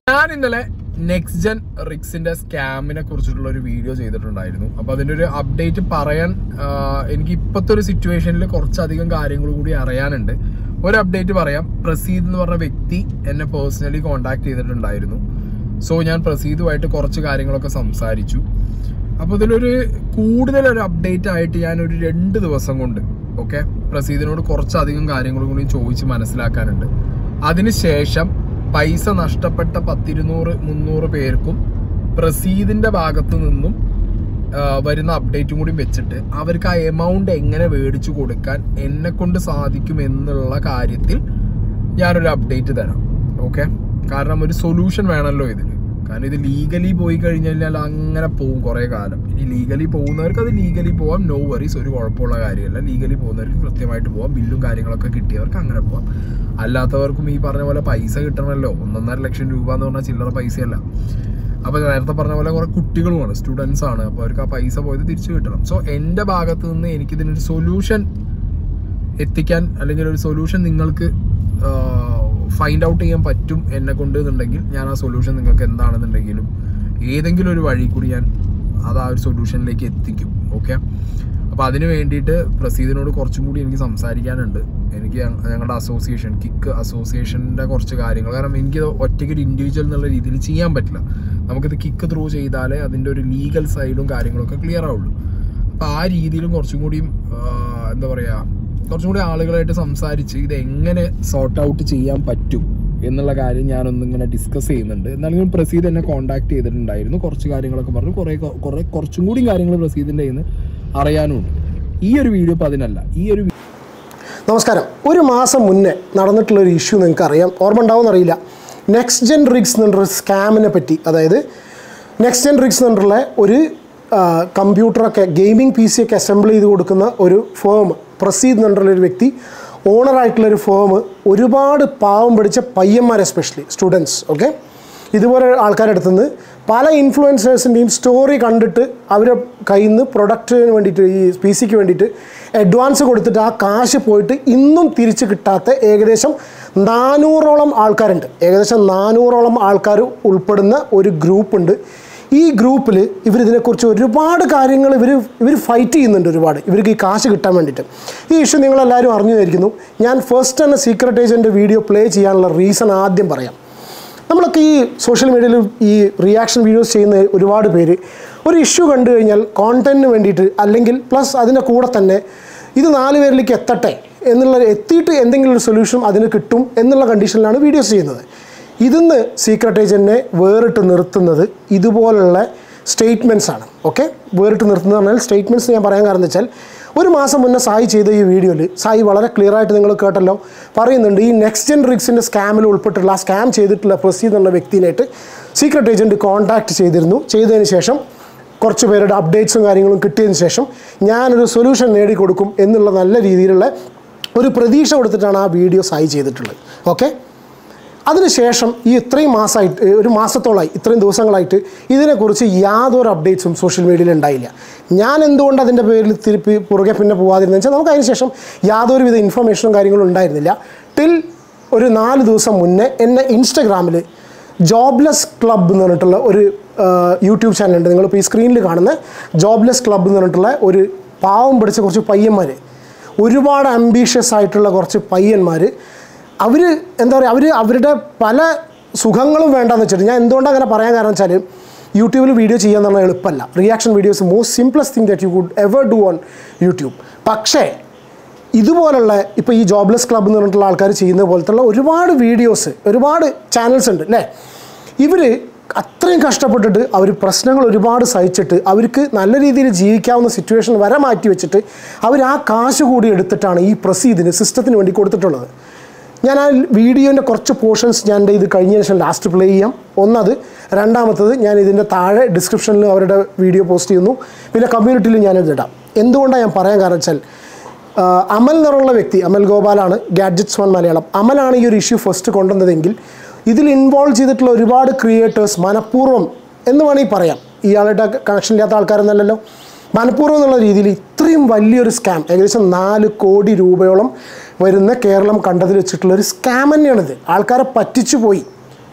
ഞാൻ ഇന്നലെ next gen റിക്സിന്റെ സ്കാമിനെ കുറിച്ചിട്ടുള്ള ഒരു വീഡിയോ ചെയ്തിട്ടുണ്ടായിരുന്നു അപ്പൊ അതിന്റെ ഒരു അപ്ഡേറ്റ് പറയാൻ ആ, എനിക്ക് ഇപ്പോഴത്തെ ഒരു സിറ്റുവേഷനിൽ കുറച്ചധികം കാര്യങ്ങൾ കൂടി അറിയാനുണ്ട് ഒരു അപ്ഡേറ്റ് പറയാം പ്രസീദ് എന്ന് പറഞ്ഞ വ്യക്തി എന്നെ പേഴ്സണലി കോണ്ടാക്ട് ചെയ്തിട്ടുണ്ടായിരുന്നു സോ ഞാൻ പ്രസീദുമായിട്ട് കുറച്ച് കാര്യങ്ങളൊക്കെ സംസാരിച്ചു അപ്പോൾ ഇതിലൊരു കൂടുതൽ ഒരു അപ്ഡേറ്റ് ആയിട്ട് ഞാൻ ഒരു രണ്ട് ദിവസം കൊണ്ട് ഓക്കെ പ്രസീദിനോട് കുറച്ചധികം കാര്യങ്ങളും കൂടി ചോദിച്ച് മനസ്സിലാക്കാനുണ്ട് അതിനുശേഷം പൈസ നഷ്ടപ്പെട്ട പത്തിരുന്നൂറ് മുന്നൂറ് പേർക്കും പ്രസീദിന്റെ ഭാഗത്തു നിന്നും ആ, വരുന്ന അപ്ഡേറ്റും കൂടി വെച്ചിട്ട് അവർക്ക് ആ എമൗണ്ട് എങ്ങനെ മേടിച്ചു കൊടുക്കാൻ എന്നെ കൊണ്ട് സാധിക്കും എന്നുള്ള കാര്യത്തിൽ ഞാനൊരു അപ്ഡേറ്റ് തരാം ഓക്കെ കാരണം ഒരു സൊല്യൂഷൻ വേണമല്ലോ ഇതിന് കാരണം ഇത് ലീഗലി പോയി കഴിഞ്ഞാൽ അങ്ങനെ പോകും കുറേ കാലം ഇനി ലീഗലി പോകുന്നവർക്ക് അത് ലീഗലി പോവാം നോ വറീസ് ഒരു കുഴപ്പമുള്ള കാര്യമല്ല ലീഗലി പോകുന്നവർക്ക് കൃത്യമായിട്ട് പോവാം ബില്ലും കാര്യങ്ങളൊക്കെ കിട്ടിയവർക്ക് അങ്ങനെ പോവാം അല്ലാത്തവർക്കും ഈ പറഞ്ഞ പോലെ പൈസ കിട്ടണമല്ലോ ഒന്നൊന്നര ലക്ഷം രൂപ എന്ന് പറഞ്ഞാൽ ചില്ലറ പൈസയല്ല അപ്പോൾ നേരത്തെ പറഞ്ഞ പോലെ കുറേ കുട്ടികളുമാണ് സ്റ്റുഡൻസ് ആണ് അപ്പോൾ അവർക്ക് ആ പൈസ പോയത് തിരിച്ചു കിട്ടണം സോ എൻ്റെ ഭാഗത്ത് നിന്ന് എനിക്കിതിനൊരു സൊല്യൂഷൻ എത്തിക്കാൻ അല്ലെങ്കിൽ ഒരു സൊല്യൂഷൻ നിങ്ങൾക്ക് ഫൈൻഡ് ഔട്ട് ചെയ്യാൻ പറ്റും എന്നെ കൊണ്ട് എന്നുണ്ടെങ്കിൽ ഞാൻ ആ സൊല്യൂഷൻ നിങ്ങൾക്ക് എന്താണെന്നുണ്ടെങ്കിലും ഏതെങ്കിലും ഒരു വഴി കൂടി ഞാൻ അത് ആ ഒരു സൊല്യൂഷനിലേക്ക് എത്തിക്കും ഓക്കെ അപ്പോൾ അതിന് വേണ്ടിയിട്ട് പ്രസീദിനോട് കുറച്ചും കൂടി എനിക്ക് സംസാരിക്കാനുണ്ട് എനിക്ക് ഞ- ഞങ്ങളുടെ അസോസിയേഷൻ കിക്ക് അസോസിയേഷൻ്റെ കുറച്ച് കാര്യങ്ങൾ കാരണം എനിക്ക് ഒറ്റയ്ക്ക് ഒരു ഇൻഡിവിജ്വൽ എന്നുള്ള രീതിയിൽ ചെയ്യാൻ പറ്റില്ല നമുക്കിത് കിക്ക് ത്രൂ ചെയ്താലേ അതിൻ്റെ ഒരു ലീഗൽ സൈഡും കാര്യങ്ങളൊക്കെ ക്ലിയർ ആവുള്ളൂ അപ്പോൾ ആ രീതിയിലും കുറച്ചും കൂടിയും ആ, എന്താ പറയുക കുറച്ചും കൂടി ആളുകളായിട്ട് സംസാരിച്ച് ഇത് എങ്ങനെ സോർട്ട് ഔട്ട് ചെയ്യാൻ പറ്റും എന്നുള്ള കാര്യം ഞാനൊന്ന് ഇങ്ങനെ ഡിസ്കസ് ചെയ്യുന്നുണ്ട് എന്നാലും പ്രസീദ് എന്നെ കോൺടാക്ട് ചെയ്തിട്ടുണ്ടായിരുന്നു കുറച്ച് കാര്യങ്ങളൊക്കെ പറഞ്ഞു കുറേ കുറേ കുറച്ചും കൂടി കാര്യങ്ങൾ പ്രസീദിൻ്റെ കയ്യിൽ നിന്ന് അറിയാനുമുണ്ട് ഈ ഒരു വീഡിയോ ഇപ്പോൾ അതിനല്ല ഈ ഒരു നമസ്കാരം ഒരു മാസം മുന്നേ നടന്നിട്ടുള്ള ഒരു ഇഷ്യൂ നിങ്ങൾക്ക് അറിയാം ഓർമ്മ ഉണ്ടാവുമെന്ന് അറിയില്ല നെക്സ്റ്റ് ജെൻ റിഗ്സ് എന്നുള്ള സ്കാമിനെ പറ്റി അതായത് നെക്സ്റ്റ് ജെൻ റിഗ്സ് എന്നുള്ള ഒരു ആ, കമ്പ്യൂട്ടറൊക്കെ ഗെയിമിംഗ് പി സി ഒക്കെ അസംബിൾ ചെയ്ത് കൊടുക്കുന്ന ഒരു ഫേം പ്രസീദ് എന്നുള്ള ഒരു വ്യക്തി ഓണറായിട്ടുള്ള ഒരു ഫേം ഒരുപാട് പാവം പിടിച്ച പയ്യന്മാർ എസ്പെഷ്യലി സ്റ്റുഡൻസ് ഓക്കെ ഇതുപോലെ ആൾക്കാരുടെ അടുത്ത് നിന്ന് പല ഇൻഫ്ലുവൻസേഴ്സിൻ്റെയും സ്റ്റോറി കണ്ടിട്ട് അവരെ കയ്യിൽ നിന്ന് പ്രൊഡക്റ്റിന് വേണ്ടിയിട്ട് ഈ പി സിക്ക് വേണ്ടിയിട്ട് അഡ്വാൻസ് കൊടുത്തിട്ട് ആ കാശ് പോയിട്ട് ഇന്നും തിരിച്ച് കിട്ടാത്ത ഏകദേശം നാനൂറോളം ആൾക്കാരുണ്ട് ഏകദേശം നാനൂറോളം ആൾക്കാർ ഉൾപ്പെടുന്ന ഒരു ഗ്രൂപ്പുണ്ട് ഈ ഗ്രൂപ്പിൽ ഇവരിതിനെക്കുറിച്ച് ഒരുപാട് കാര്യങ്ങൾ ഇവർ ഇവർ ഫൈറ്റ് ചെയ്യുന്നുണ്ട് ഒരുപാട് ഇവർക്ക് ഈ കാശ് കിട്ടാൻ വേണ്ടിയിട്ട് ഈ ഇഷ്യൂ നിങ്ങളെല്ലാവരും അറിഞ്ഞുമായിരിക്കുന്നു ഞാൻ ഫസ്റ്റ് തന്നെ സീക്രട്ട് ഏജൻറ്റ് വീഡിയോ പ്ലേ ചെയ്യാനുള്ള റീസൺ ആദ്യം പറയാം നമ്മളൊക്കെ ഈ സോഷ്യൽ മീഡിയയിൽ ഈ റിയാക്ഷൻ വീഡിയോസ് ചെയ്യുന്ന ഒരുപാട് പേര് ഒരു ഇഷ്യൂ കണ്ടു കഴിഞ്ഞാൽ കോണ്ടന്റിന് വേണ്ടിയിട്ട് അല്ലെങ്കിൽ പ്ലസ് അതിൻ്റെ കൂടെ തന്നെ ഇത് നാല് പേരിലേക്ക് എത്തട്ടെ എന്നുള്ള എത്തിയിട്ട് എന്തെങ്കിലും ഒരു സൊല്യൂഷൻ അതിന് കിട്ടും എന്നുള്ള കണ്ടീഷനിലാണ് വീഡിയോസ് ചെയ്യുന്നത് ഇതിന്ന് സീക്രട്ട് ഏജൻറ്റിനെ വേറിട്ട് നിർത്തുന്നത് ഇതുപോലുള്ള സ്റ്റേറ്റ്മെൻറ്റ്സ് ആണ് ഓക്കെ വേറിട്ട് നിർത്തുന്നത് പറഞ്ഞാൽ സ്റ്റേറ്റ്മെൻറ്റ്സ് ഞാൻ പറയാൻ കാരണം എന്ന് വെച്ചാൽ ഒരു മാസം മുന്നേ സായി ചെയ്ത ഈ വീഡിയോയിൽ സായി വളരെ ക്ലിയർ ആയിട്ട് നിങ്ങൾ കേട്ടല്ലോ പറയുന്നുണ്ട് ഈ നെക്സ്റ്റ് ജെൻ റിക്സിൻ്റെ സ്കാമിൽ ഉൾപ്പെട്ടിട്ടുള്ള ആ സ്കാം ചെയ്തിട്ടുള്ള പ്രസീദ് എന്നുള്ള വ്യക്തിനായിട്ട് സീക്രട്ട് ഏജൻറ്റ് കോൺടാക്ട് ചെയ്തിരുന്നു ചെയ്തതിന് ശേഷം കുറച്ച് പേരുടെ അപ്ഡേറ്റ്സും കാര്യങ്ങളും കിട്ടിയതിന് ശേഷം ഞാനൊരു സൊല്യൂഷൻ നേടിക്കൊടുക്കും എന്നുള്ള നല്ല രീതിയിലുള്ള ഒരു പ്രതീക്ഷ കൊടുത്തിട്ടാണ് ആ വീഡിയോ സായി ചെയ്തിട്ടുള്ളത് ഓക്കെ അതിനുശേഷം ഈ ഇത്രയും മാസമായിട്ട് ഏ, ഒരു മാസത്തോളമായി ഇത്രയും ദിവസങ്ങളായിട്ട് ഇതിനെക്കുറിച്ച് യാതൊരു അപ്ഡേറ്റ്സും സോഷ്യൽ മീഡിയയിൽ ഉണ്ടായില്ല ഞാൻ എന്തുകൊണ്ട് അതിൻ്റെ പേരിൽ തിരുപ്പി പുറകെ പിന്നെ പോകാതിരുന്നത് വെച്ചാൽ നമുക്ക് അതിന് ശേഷം യാതൊരുവിധ ഇൻഫർമേഷനും കാര്യങ്ങളും ഉണ്ടായിരുന്നില്ല ടിൽ ഒരു നാല് ദിവസം മുന്നേ എന്നെ ഇൻസ്റ്റഗ്രാമിൽ ജോബ്ലെസ് ക്ലബ്ബ് എന്ന് പറഞ്ഞിട്ടുള്ള ഒരു ആ, യൂട്യൂബ് ചാനലുണ്ട് നിങ്ങളിപ്പോൾ ഈ സ്ക്രീനിൽ കാണുന്ന ജോബ്ലെസ് ക്ലബ്ബ് എന്ന് പറഞ്ഞിട്ടുള്ള ഒരു പാവം പിടിച്ച കുറച്ച് പയ്യന്മാർ ഒരുപാട് അംബീഷ്യസ് ആയിട്ടുള്ള കുറച്ച് പയ്യന്മാർ അവർ എന്താ പറയുക അവർ അവരുടെ പല സുഖങ്ങളും വേണ്ടെന്ന് വെച്ചിട്ട് ഞാൻ എന്തുകൊണ്ടാണ് അങ്ങനെ പറയാൻ കാരണം വെച്ചാൽ യൂട്യൂബിൽ വീഡിയോ ചെയ്യാൻ പറഞ്ഞാൽ എളുപ്പമല്ല reaction videos most simplest thing that you could ever do on YouTube പക്ഷേ ഇതുപോലുള്ള ഇപ്പോൾ ഈ ജോബ്ലെസ് ക്ലബ്ബ് എന്ന് പറഞ്ഞിട്ടുള്ള ആൾക്കാർ ചെയ്യുന്ന പോലത്തുള്ള ഒരുപാട് വീഡിയോസ് ഒരുപാട് ചാനൽസ് ഉണ്ട് അല്ലേ ഇവർ അത്രയും കഷ്ടപ്പെട്ടിട്ട് അവർ പ്രശ്നങ്ങൾ ഒരുപാട് സഹിച്ചിട്ട് അവർക്ക് നല്ല രീതിയിൽ ജീവിക്കാവുന്ന സിറ്റുവേഷൻ വരെ മാറ്റി വെച്ചിട്ട് അവർ ആ കാശ് കൂടി എടുത്തിട്ടാണ് ഈ പ്രസീദിന് സിസ്റ്റത്തിന് വേണ്ടി കൊടുത്തിട്ടുള്ളത് ഞാൻ ആ വീഡിയോൻ്റെ കുറച്ച് പോർഷൻസ് ഞാൻ ഇത് കഴിഞ്ഞ ശേഷം ലാസ്റ്റ് പ്ലേ ചെയ്യാം ഒന്നത് രണ്ടാമത്തത് ഞാൻ ഇതിൻ്റെ താഴെ ഡിസ്ക്രിപ്ഷനിൽ അവരുടെ വീഡിയോ പോസ്റ്റ് ചെയ്യുന്നു പിന്നെ കമ്മ്യൂണിറ്റിയിൽ ഞാനിത് ഇടാം എന്തുകൊണ്ടാണ് ഞാൻ പറയാൻ കാരണം വെച്ചാൽ ആ, അമൽ എന്നുള്ള വ്യക്തി അമൽ ഗോപാലാണ് ഗാഡ്ജറ്റ്സ് വൺ മലയാളം അമലാണ് ഈ ഒരു ഇഷ്യൂ ഫസ്റ്റ് കൊണ്ടുവന്നതെങ്കിൽ ഇതിൽ ഇൻവോൾവ് ചെയ്തിട്ടുള്ള ഒരുപാട് ക്രിയേറ്റേഴ്സ് മനഃപൂർവ്വം എന്ന് വേണമെങ്കിൽ പറയാം ഇയാളുടെ കണക്ഷൻ ഇല്ലാത്ത ആൾക്കാരൊന്നല്ലല്ലോ മനഃപൂർവ്വം എന്നുള്ള രീതിയിൽ ഇത്രയും വലിയൊരു സ്കാം ഏകദേശം നാല് കോടി രൂപയോളം വരുന്ന കേരളം കണ്ടതിൽ വെച്ചിട്ടുള്ള ഒരു സ്കാം തന്നെയാണിത് ആൾക്കാരെ പറ്റിച്ചു പോയി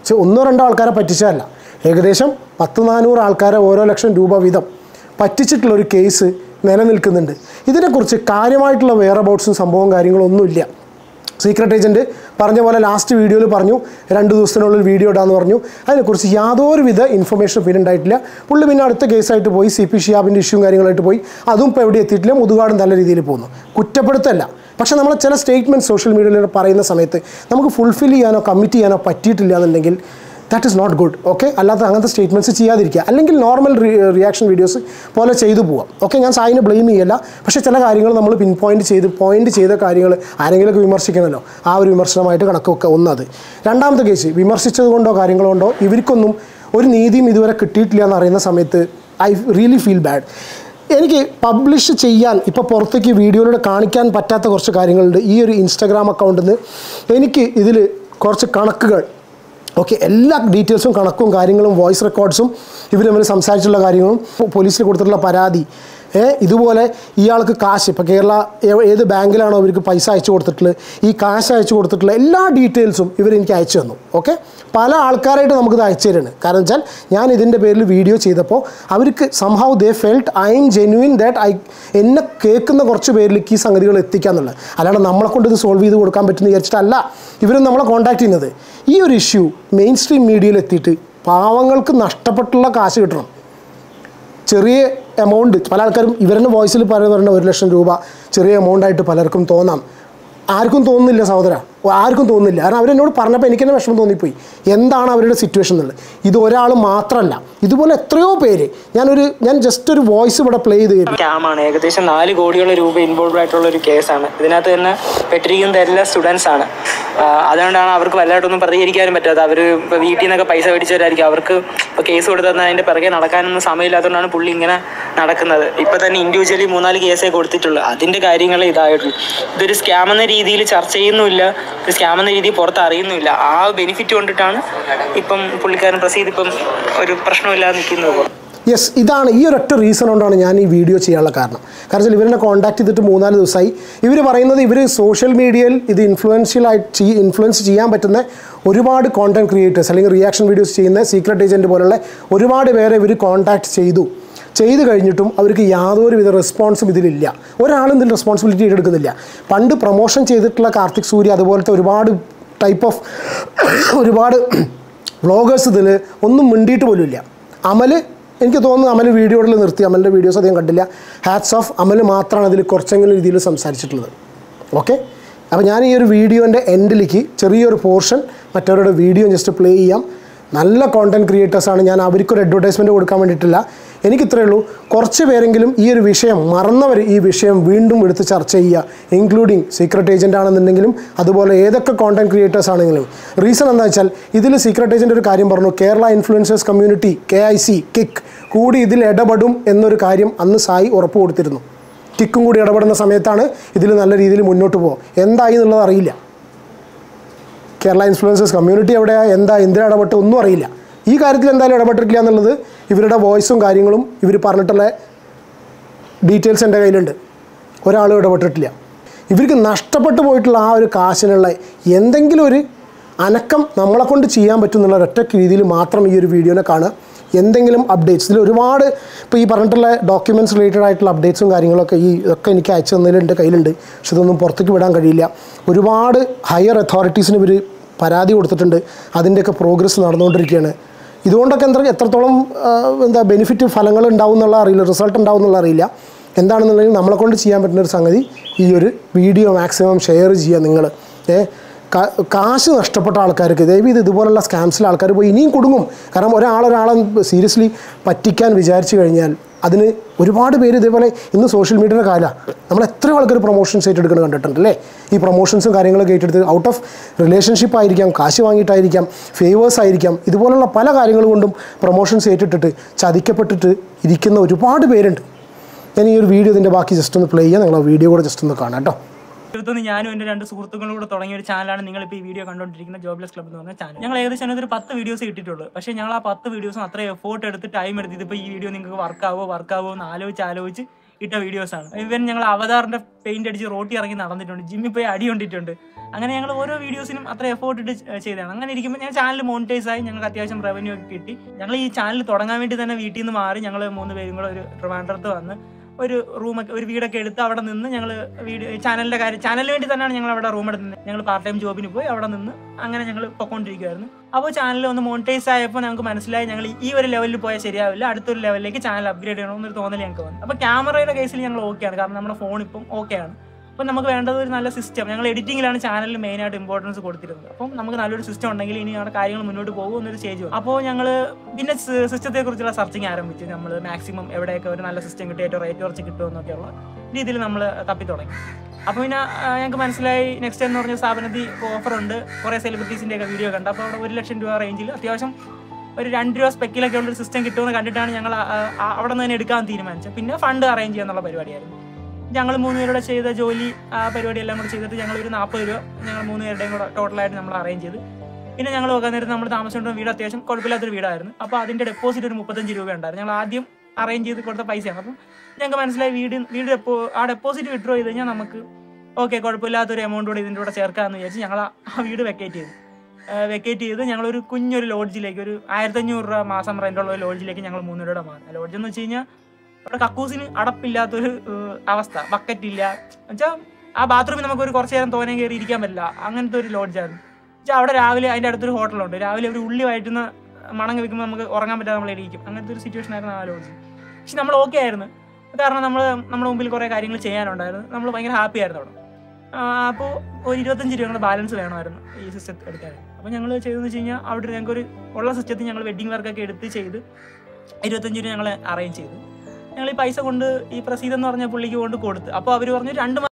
ചെ- ഒന്നോ രണ്ടോ ആൾക്കാരെ പറ്റിച്ചതല്ല ഏകദേശം പത്ത് നാനൂറ് ആൾക്കാരെ ഓരോ ലക്ഷം രൂപ വീതം പറ്റിച്ചിട്ടുള്ള ഒരു കേസ് നിലനിൽക്കുന്നുണ്ട് ഇതിനെക്കുറിച്ച് കാര്യമായിട്ടുള്ള വെയർ അബൌട്ട്സും സംഭവവും കാര്യങ്ങളും ഒന്നുമില്ല സീക്രട്ട് ഏജൻറ്റ് പറഞ്ഞ പോലെ ലാസ്റ്റ് വീഡിയോയിൽ പറഞ്ഞു രണ്ട് ദിവസത്തിനുള്ളിൽ വീഡിയോ ഇടാന്ന് പറഞ്ഞു അതിനെക്കുറിച്ച് യാതൊരുവിധ ഇൻഫർമേഷൻ പിന്നെ ഉണ്ടായിട്ടില്ല പുള്ളി പിന്നെ അടുത്ത കേസായിട്ട് പോയി സി പി ഷിയാബിൻ്റെ ഇഷ്യൂ കാര്യങ്ങളായിട്ട് പോയി അതും ഇപ്പോൾ എവിടെ എത്തിയിട്ടില്ല മുതുകാടും നല്ല രീതിയിൽ പോകുന്നു കുറ്റപ്പെടുത്തല്ല പക്ഷേ നമ്മൾ ചില സ്റ്റേറ്റ്മെൻറ്റ് സോഷ്യൽ മീഡിയയിൽ പറയുന്ന സമയത്ത് നമുക്ക് ഫുൾഫിൽ ചെയ്യാനോ കമ്മിറ്റ് ചെയ്യാനോ പറ്റിയിട്ടില്ല എന്നുണ്ടെങ്കിൽ that is not good okay അല്ലാത്ത അങ്ങനത്തെ സ്റ്റേറ്റ്മെൻറ്റ്സ് ചെയ്യാതിരിക്കുക അല്ലെങ്കിൽ നോർമൽ റിയാക്ഷൻ വീഡിയോസ് പോലെ ചെയ്തു പോവാം ഓക്കെ ഞാൻ സായിനെ ബ്ലെയിം ചെയ്യല്ല പക്ഷേ ചില കാര്യങ്ങൾ നമ്മൾ പിൻ പോയിന്റ് ചെയ്ത് പോയിന്റ് ചെയ്ത കാര്യങ്ങൾ ആരെങ്കിലുമൊക്കെ വിമർശിക്കണമല്ലോ ആ ഒരു വിമർശനമായിട്ട് കണക്ക് വെക്കുക ഒന്നത് രണ്ടാമത്തെ കേസ് വിമർശിച്ചത് കൊണ്ടോ കാര്യങ്ങൾ കൊണ്ടോ ഇവർക്കൊന്നും ഒരു നീതിയും ഇതുവരെ കിട്ടിയിട്ടില്ല എന്ന് അറിയുന്ന സമയത്ത് ഐ റിയലി ഫീൽ ബാഡ് എനിക്ക് പബ്ലിഷ് ചെയ്യാൻ ഇപ്പോൾ പുറത്തേക്ക് വീഡിയോയിലൂടെ കാണിക്കാൻ പറ്റാത്ത കുറച്ച് കാര്യങ്ങളുണ്ട് ഈ ഒരു ഇൻസ്റ്റാഗ്രാം അക്കൗണ്ടിൽ നിന്ന് എനിക്ക് ഇതിൽ കുറച്ച് കണക്കുകൾ ഓക്കെ എല്ലാ ഡീറ്റെയിൽസും കണക്കും കാര്യങ്ങളും വോയിസ് റെക്കോർഡ്സും ഇവർ തമ്മിൽ സംസാരിച്ചുള്ള കാര്യങ്ങളും പോ- പോലീസിൽ കൊടുത്തിട്ടുള്ള പരാതി ഏ ഇതുപോലെ ഇയാൾക്ക് കാശ് ഇപ്പോൾ കേരള ഏ- ഏത് ബാങ്കിലാണോ ഇവർക്ക് പൈസ അയച്ചു കൊടുത്തിട്ടുള്ളത് ഈ കാശ് അയച്ചു കൊടുത്തിട്ടുള്ള എല്ലാ ഡീറ്റെയിൽസും ഇവർ എനിക്ക് അയച്ചു തന്നു ഓക്കെ പല ആൾക്കാരായിട്ട് നമുക്കിത് അയച്ചു തരുന്നു കാരണം വെച്ചാൽ ഞാൻ ഇതിൻ്റെ പേരിൽ വീഡിയോ ചെയ്തപ്പോൾ അവർക്ക് somehow they felt I'm genuine that I എന്നെ കേൾക്കുന്ന കുറച്ച് പേരിലേക്ക് ഈ സംഗതികൾ എത്തിക്കാന്നുള്ളത് അല്ലാണ്ട് നമ്മളെ കൊണ്ട് ഇത് സോൾവ് ചെയ്ത് കൊടുക്കാൻ പറ്റുമെന്ന് വിചാരിച്ചിട്ടല്ല ഇവരും നമ്മളെ കോൺടാക്ട് ചെയ്യുന്നത് ഈ ഒരു ഇഷ്യൂ മെയിൻ സ്ട്രീം മീഡിയയിൽ എത്തിയിട്ട് പാവങ്ങൾക്ക് നഷ്ടപ്പെട്ടുള്ള കാശ് കിട്ടണം ചെറിയ എമൗണ്ട് പല ആൾക്കാരും ഇവരുടെ വോയിസിൽ പറയുന്ന ഒരു ലക്ഷം രൂപ ചെറിയ എമൗണ്ട് ആയിട്ട് പലർക്കും തോന്നാം ആർക്കും തോന്നുന്നില്ല സഹോദര ആർക്കും തോന്നുന്നില്ല കാരണം അവരെന്നോട് പറഞ്ഞപ്പോൾ എനിക്ക് തന്നെ വിഷമം തോന്നിപ്പോയി എന്താണ് അവരുടെ സിറ്റുവേഷൻ എന്നുള്ളത് ഇത് ഒരാൾ മാത്രമല്ല ഇതുപോലെ എത്രയോ പേര് ഞാനൊരു ഞാൻ ജസ്റ്റ് ഒരു വോയിസ് ഇവിടെ പ്ലേ ചെയ്ത് കേട്ടു സ്കാമാണ് ഏകദേശം നാല് കോടിയോളം രൂപ ഇൻവോൾവ് ആയിട്ടുള്ള ഒരു കേസാണ് ഇതിനകത്ത് തന്നെ പെട്ടിരിക്കുന്നത് എല്ലാ സ്റ്റുഡൻസ് ആണ് ആഹ് അതുകൊണ്ടാണ് അവർക്ക് വലുതായിട്ടൊന്നും പ്രതികരിക്കാനും പറ്റാത്തത് അവർ ഇപ്പോൾ വീട്ടിൽ നിന്നൊക്കെ പൈസ മേടിച്ചവരായിരിക്കും അവർക്ക് ഇപ്പോൾ കേസ് കൊടുത്തത് അതിൻ്റെ പിറകെ നടക്കാനൊന്നും സമയമില്ലാത്തതുകൊണ്ടാണ് പുള്ളി ഇങ്ങനെ നടക്കുന്നത് ഇപ്പം തന്നെ ഇൻഡിവിജ്വലി മൂന്നാല് കേസേ കൊടുത്തിട്ടുള്ളൂ അതിൻ്റെ കാര്യങ്ങൾ ഇതായിട്ടുള്ളൂ ഇതൊരു സ്കാം എന്ന രീതിയിൽ ചർച്ച ചെയ്യുന്നുമില്ല ഒരു സ്കാം എന്ന രീതിയിൽ പുറത്ത് അറിയുന്നുമില്ല ആ ബെനിഫിറ്റ് കൊണ്ടിട്ടാണ് ഇപ്പം പുള്ളിക്കാരൻ പ്രസീദ് ഇപ്പം ഒരു പ്രശ്നമില്ലാതെ നിൽക്കുന്നത് യെസ് ഇതാണ് ഈ ഒരൊറ്റ റീസൺ കൊണ്ടാണ് ഞാൻ ഈ വീഡിയോ ചെയ്യാനുള്ള കാരണം കാരണം വെച്ചാൽ ഇവരെന്നെ കോൺടാക്ട് ചെയ്തിട്ട് മൂന്നാല് ദിവസമായി ഇവർ പറയുന്നത് ഇവർ സോഷ്യൽ മീഡിയയിൽ ഇത് ഇൻഫ്ലുവൻഷ്യലായിട്ട് ഇൻഫ്ലുവൻസ് ചെയ്യാൻ പറ്റുന്ന ഒരുപാട് കോണ്ടന്റ് ക്രിയേറ്റേഴ്സ് അല്ലെങ്കിൽ റിയാക്ഷൻ വീഡിയോസ് ചെയ്യുന്ന സീക്രട്ട് ഏജൻറ്റ് പോലുള്ള ഒരുപാട് പേരെ ഇവർ കോൺടാക്ട് ചെയ്തു ചെയ്തു കഴിഞ്ഞിട്ടും അവർക്ക് യാതൊരുവിധ റെസ്പോൺസും ഇതിലില്ല ഒരാളും ഇതിൽ റെസ്പോൺസിബിലിറ്റി ഏറ്റെടുക്കുന്നില്ല പണ്ട് പ്രൊമോഷൻ ചെയ്തിട്ടുള്ള കാർത്തിക് സൂര്യ അതുപോലത്തെ ഒരുപാട് ടൈപ്പ് ഓഫ് ഒരുപാട് വ്ളോഗേഴ്സ് ഇതിൽ ഒന്നും മിണ്ടിയിട്ട് പോലും ഇല്ല അമല് എനിക്ക് തോന്നുന്നു അമൽ വീഡിയോയിൽ നിർത്തി അമലിൻ്റെ വീഡിയോസ് അധികം കണ്ടില്ല ഹാറ്റ്സ് ഓഫ് അമൽ മാത്രമാണ് അതിൽ കുറച്ചെങ്കിലും രീതിയിൽ സംസാരിച്ചിട്ടുള്ളത് ഓക്കെ അപ്പോൾ ഞാൻ ഈ ഒരു വീഡിയോൻ്റെ എൻഡിലേക്ക് ചെറിയൊരു പോർഷൻ മറ്റവരുടെ വീഡിയോ ജസ്റ്റ് പ്ലേ ചെയ്യാം നല്ല കോണ്ടന്റ് ക്രിയേറ്റേഴ്സാണ് ഞാൻ അവർക്കൊരു അഡ്വർടൈസ്മെൻറ്റ് കൊടുക്കാൻ വേണ്ടിയിട്ടില്ല എനിക്ക് ഇത്രയേ ഉള്ളൂ കുറച്ച് പേരെങ്കിലും ഈ ഒരു വിഷയം മറന്നവർ ഈ വിഷയം വീണ്ടും എടുത്ത് ചർച്ച ചെയ്യുക ഇൻക്ലൂഡിങ് സീക്രട്ട് ഏജൻ്റ് ആണെന്നുണ്ടെങ്കിലും അതുപോലെ ഏതൊക്കെ കോണ്ടന്റ് ക്രിയേറ്റേഴ്സ് ആണെങ്കിലും റീസൺ എന്താ വെച്ചാൽ ഇതിൽ സീക്രട്ട് ഏജൻ്റ് ഒരു കാര്യം പറഞ്ഞു Kerala influencers community K I C കിക്ക് കൂടി ഇതിൽ ഇടപെടും എന്നൊരു കാര്യം അന്ന് സായി ഉറപ്പ് കൊടുത്തിരുന്നു കിക്കും കൂടി ഇടപെടുന്ന സമയത്താണ് ഇതിൽ നല്ല രീതിയിൽ മുന്നോട്ട് പോകും എന്തായി എന്നുള്ളത് അറിയില്ല കേരള ഇൻഫ്ലുവൻസേഴ്സ് കമ്മ്യൂണിറ്റി എവിടെയാ എന്താ എന്തിനാ ഇടപെട്ട് ഒന്നും അറിയില്ല ഈ കാര്യത്തിൽ എന്തായാലും ഇടപെട്ടിട്ടില്ല എന്നുള്ളത് ഇവരുടെ വോയിസും കാര്യങ്ങളും ഇവർ പറഞ്ഞിട്ടുള്ള ഡീറ്റെയിൽസ് എൻ്റെ കയ്യിലുണ്ട് ഒരാളും ഇടപെട്ടിട്ടില്ല ഇവർക്ക് നഷ്ടപ്പെട്ടു പോയിട്ടുള്ള ആ ഒരു കാശിനുള്ള എന്തെങ്കിലും ഒരു അനക്കം നമ്മളെ കൊണ്ട് ചെയ്യാൻ പറ്റുന്നുള്ള ഒരൊറ്റ രീതിയിൽ മാത്രം ഈ ഒരു വീഡിയോനെ കാണുക എന്തെങ്കിലും അപ്ഡേറ്റ്സ് ഇതിൽ ഒരുപാട് ഇപ്പോൾ ഈ പറഞ്ഞിട്ടുള്ള ഡോക്യുമെൻറ്റ്സ് റിലേറ്റഡ് ആയിട്ടുള്ള അപ്ഡേറ്റ്സും കാര്യങ്ങളൊക്കെ ഈ ഇതൊക്കെ എനിക്ക് അയച്ചു തന്നതിൽ എൻ്റെ കയ്യിലുണ്ട് പക്ഷെ ഇതൊന്നും പുറത്തേക്ക് വിടാൻ കഴിയില്ല ഒരുപാട് ഹയർ അതോറിറ്റീസിന് ഇവർ പരാതി കൊടുത്തിട്ടുണ്ട് അതിൻ്റെയൊക്കെ പ്രോഗ്രസ് നടന്നുകൊണ്ടിരിക്കുകയാണ് ഇതുകൊണ്ടൊക്കെ എന്താ എത്രത്തോളം ആ, എന്താ ബെനിഫിറ്റ് ഫലങ്ങൾ ഉണ്ടാവും എന്നുള്ള അറിയില്ല റിസൾട്ട് ഉണ്ടാവും എന്നുള്ള അറിയില്ല എന്താണെന്നുണ്ടെങ്കിൽ നമ്മളെ കൊണ്ട് ചെയ്യാൻ പറ്റുന്ന ഒരു സംഗതി ഈ ഒരു വീഡിയോ മാക്സിമം ഷെയർ ചെയ്യുക നിങ്ങൾ ഏ കാ- കാശ് നഷ്ടപ്പെട്ട ആൾക്കാർക്ക് ദയവ് ഇത് ഇതുപോലുള്ള സ്കാംസിൽ ആൾക്കാർ പോയി ഇനിയും കുടുങ്ങും കാരണം ഒരാളൊരാളെ സീരിയസ്ലി പറ്റിക്കാൻ വിചാരിച്ചു കഴിഞ്ഞാൽ അതിന് ഒരുപാട് പേര് ഇതേപോലെ ഇന്ന് സോഷ്യൽ മീഡിയയുടെ കാലമാണ് നമ്മൾ എത്ര ആൾക്കാർ പ്രൊമോഷൻസ് ഏറ്റെടുക്കുന്നത് കണ്ടിട്ടുണ്ട് അല്ലേ ഈ പ്രൊമോഷൻസും കാര്യങ്ങളൊക്കെ ഏറ്റെടുത്ത് ഔട്ട് ഓഫ് റിലേഷൻഷിപ്പ് ആയിരിക്കാം കാശ് വാങ്ങിയിട്ടായിരിക്കാം ഫേവേഴ്സ് ആയിരിക്കാം ഇതുപോലുള്ള പല കാര്യങ്ങൾ കൊണ്ടും പ്രൊമോഷൻസ് ഏറ്റിട്ടിട്ട് ചതിക്കപ്പെട്ടിട്ട് ഇരിക്കുന്ന ഒരുപാട് പേരുണ്ട് ഞാൻ ഈ ഒരു വീഡിയോ ഇതിൻ്റെ ബാക്കി ജസ്റ്റ് ഒന്ന് പ്ലേ ചെയ്യാം നിങ്ങൾ ആ വീഡിയോ കൂടെ ജസ്റ്റ് ഒന്ന് കാണാം കേട്ടോ തീർത്തും ഞാനും എൻ്റെ രണ്ട് സുഹൃത്തുക്കളും കൂടെ തുടങ്ങിയ ഒരു ചാനലാണ് നിങ്ങൾ ഇപ്പോൾ ഈ വീഡിയോ കണ്ടുകൊണ്ടിരിക്കുന്ന ജോബ്ലെസ് ക്ലബ് എന്ന് പറഞ്ഞ ചാനൽ ഞങ്ങൾ ഏകദേശം അതിനകത്ത് ഒരു പത്ത് വീഡിയോസ് ഇട്ടിട്ടുള്ളൂ പക്ഷേ ഞങ്ങൾ ആ പത്ത് വീഡിയോസും അത്ര എഫോർട്ട് എടുത്ത് ടൈം എടുത്ത് ഇതിപ്പോൾ ഈ വീഡിയോ നിങ്ങൾക്ക് വർക്കാവോ വർക്കാവോ എന്ന് ആലോചിച്ച് ആലോചിച്ച് ഇട്ട വീഡിയോസാണ് ഇവൻ ഞങ്ങൾ അവതാറിന്റെ പെയിന്റ് അടിച്ച് റോട്ടി ഇറങ്ങി നടന്നിട്ടുണ്ട് ജിമ്മിൽ പോയി അടി കൊണ്ടിട്ടുണ്ട് അങ്ങനെ ഞങ്ങൾ ഓരോ വീഡിയോസിനും അത്ര എഫോർട്ട് ഇട്ട് ചെ- ചെയ്തതാണ് അങ്ങനെ ഇരിക്കുമ്പോൾ ഞങ്ങൾ ചാനൽ മോണിറ്റൈസ് ആയി ഞങ്ങൾക്ക് അത്യാവശ്യം റവന്യൂ ഒക്കെ കിട്ടി ഞങ്ങൾ ഈ ചാനൽ തുടങ്ങാൻ വേണ്ടി തന്നെ വീട്ടിൽ നിന്ന് മാറി ഞങ്ങൾ മൂന്ന് പേരും കൂടെ ഒരു ട്രിവാൻഡ്രത്ത് വന്ന് ഒരു റൂമൊക്കെ ഒരു വീടൊക്കെ എടുത്ത് അവിടെ നിന്ന് ഞങ്ങൾ വീഡിയോ ചാനലിന്റെ കാര്യം ചാനലിന് വേണ്ടി തന്നെയാണ് ഞങ്ങൾ അവിടെ റൂം എടുത്തത് ഞങ്ങൾ പാർട്ട് ടൈം ജോബിന് പോയി അവിടെ നിന്ന് അങ്ങനെ ഞങ്ങൾ പൊക്കോണ്ടിരിക്കുമായിരുന്നു അപ്പോൾ ചാനൽ ഒന്ന് മോണിറ്റൈസ് ആയപ്പോൾ ഞങ്ങൾക്ക് മനസ്സിലായി ഞങ്ങൾ ഈ ഒരു ലെവലിൽ പോയാൽ ശരിയാവില്ല അടുത്തൊരു ലെവലിലേക്ക് ചാനൽ അപ്ഗ്രേഡ് ചെയ്യണമെന്നൊരു തോന്നൽ ഞങ്ങൾക്ക് വന്നു അപ്പോൾ ക്യാമറയുടെ കേസിൽ ഞങ്ങൾ ഓക്കെയാണ് കാരണം നമ്മുടെ ഫോൺ ഇപ്പം ഓക്കെയാണ് അപ്പം നമുക്ക് വേണ്ടത് ഒരു നല്ല സിസ്റ്റം ഞങ്ങൾ എഡിറ്റിംഗിലാണ് ചാനലിൽ മെയിനായിട്ട് ഇമ്പോർട്ടൻസ് കൊടുത്തിരുന്നത് അപ്പം നമുക്ക് നല്ലൊരു സിസ്റ്റം ഉണ്ടെങ്കിൽ ഇനി അവിടെ കാര്യങ്ങൾ മുന്നോട്ട് പോകും എന്നൊരു സ്റ്റേജ് വന്നു അപ്പോൾ ഞങ്ങൾ പിന്നെ സിസ്റ്റത്തെ കുറിച്ചുള്ള സർച്ചിങ് ആരംഭിച്ചു നമ്മൾ മാക്സിമം എവിടെയൊക്കെ ഒരു നല്ല സിസ്റ്റം കിട്ടി ഏറ്റവും റേറ്റ് കുറച്ച് കിട്ടുമെന്നൊക്കെയുള്ള രീതിയിൽ നമ്മൾ തപ്പി തുടങ്ങി അപ്പോൾ പിന്നെ ആ, ഞങ്ങൾക്ക് മനസ്സിലായി നെക്സ്റ്റ് എന്ന് പറഞ്ഞ സ്ഥാപനത്തിൽ ഓഫർ ഉണ്ട് കുറേ സെലിബ്രിറ്റീസിൻ്റെ ഒക്കെ വീഡിയോ കണ്ടു അപ്പോൾ അവിടെ ഒരു ലക്ഷം രൂപ റേഞ്ചിൽ അത്യാവശ്യം ഒരു രണ്ട് രൂപ സ്പെക്കിലൊക്കെ ഉള്ള ഒരു സിസ്റ്റം കിട്ടുമെന്ന് കണ്ടിട്ടാണ് ഞങ്ങൾ ആ- ആ- അവിടെ നിന്ന് തന്നെ എടുക്കാൻ തീരുമാനിച്ചത് പിന്നെ ഫണ്ട് അറേഞ്ച് ചെയ്യാന്നുള്ള പരിപാടിയായിരുന്നു ഞങ്ങൾ മൂന്ന് പേരുടെ ചെയ്ത ജോലി ആ പരിപാടി എല്ലാം കൂടെ ചെയ്തിട്ട് ഞങ്ങൾ ഒരു നാൽപ്പത് രൂപ ഞങ്ങൾ മൂന്ന് പേരുടെയും കൂടെ ടോട്ടലായിട്ട് നമ്മൾ അറേഞ്ച് ചെയ്ത് പിന്നെ ഞങ്ങൾ നോക്കാൻ നേരത്ത് നമ്മൾ താമസിച്ചുകൊണ്ടിരുന്ന വീട് അത്യാവശ്യം കുഴപ്പമില്ലാത്തൊരു വീടായിരുന്നു അപ്പോൾ അതിൻ്റെ ഡെപ്പോസിറ്റ് ഒരു മുപ്പത്തഞ്ച് രൂപ ഉണ്ടായിരുന്നു ഞങ്ങൾ ആദ്യം അറേഞ്ച് ചെയ്ത് കൊടുത്ത പൈസയാണ് അപ്പം ഞങ്ങൾക്ക് മനസ്സിലായി വീട് വീട് ഡെപ്പോ ആ ഡെപ്പോസിറ്റ് വിഡ്രോ ചെയ്ത് കഴിഞ്ഞാൽ നമുക്ക് ഓക്കെ കുഴപ്പമില്ലാത്തൊരു എമൗണ്ട് കൂടെ ഇതിൻ്റെ കൂടെ ചേർക്കാമെന്ന് വിചാരിച്ച് ഞങ്ങൾ ആ- ആ വീട് വെക്കേറ്റ് ചെയ്തു വെക്കേറ്റ് ചെയ്ത് ഞങ്ങളൊരു കുഞ്ഞൊരു ലോഡ്ജിലേക്ക് ഒരു ആയിരത്തഞ്ഞൂറ് രൂപ മാസം റെൻ്റുള്ള ഒരു ലോഡ്ജിലേക്ക് ഞങ്ങൾ മൂന്ന് രൂപയുടെ മാറി ലോഡ്ജ് എന്ന് വെച്ച് കഴിഞ്ഞാൽ അവിടെ കക്കൂസിന് അടപ്പില്ലാത്തൊരു ഏഹ്, അവസ്ഥ ബക്കറ്റ് ഇല്ല എന്നുവെച്ചാൽ ആ ബാത്റൂമിൽ നമുക്ക് ഒരു കുറച്ച് നേരം തോനെ കയറി ഇരിക്കാൻ പറ്റില്ല അങ്ങനത്തെ ഒരു ലോഡ്ജായിരുന്നു വെച്ചാൽ അവിടെ രാവിലെ അതിൻ്റെ അടുത്തൊരു ഹോട്ടലുണ്ട് രാവിലെ ഒരു ഉള്ളി വയറ്റുന്ന മണം വെക്കുമ്പോൾ നമുക്ക് ഉറങ്ങാൻ പറ്റാതെ നമ്മൾ എണീക്കും അങ്ങനത്തെ ഒരു സിറ്റുവേഷൻ ആയിരുന്നു ആ ലോഡ്ജ് പക്ഷെ നമ്മൾ ഓക്കെ ആയിരുന്നു കാരണം നമ്മൾ നമ്മുടെ മുമ്പിൽ കുറേ കാര്യങ്ങൾ ചെയ്യാനുണ്ടായിരുന്നു നമ്മൾ ഭയങ്കര ഹാപ്പി ആയിരുന്നു അവിടെ അപ്പോൾ ഒരു ഇരുപത്തഞ്ച് രൂപ ബാലൻസ് വേണമായിരുന്നു ഈ സിസ്റ്റം എടുക്കാൻ അപ്പോൾ ഞങ്ങൾ ചെയ്തതെന്ന് വെച്ച് കഴിഞ്ഞാൽ അവിടെ ഞങ്ങൾക്ക് ഒരു ഉള്ള സിസ്റ്റത്തിൽ ഞങ്ങൾ വെഡിങ് വർക്കൊക്കെ എടുത്ത് ചെയ്ത് ഇരുപത്തഞ്ച് രൂപ ഞങ്ങൾ അറേഞ്ച് ചെയ്തു ഞങ്ങൾ ഈ പൈസ കൊണ്ട് ഈ പ്രസീദ് എന്ന് പറഞ്ഞ പുള്ളിക്ക് കൊണ്ട് കൊടുത്ത് അപ്പോൾ അവർ പറഞ്ഞു രണ്ട്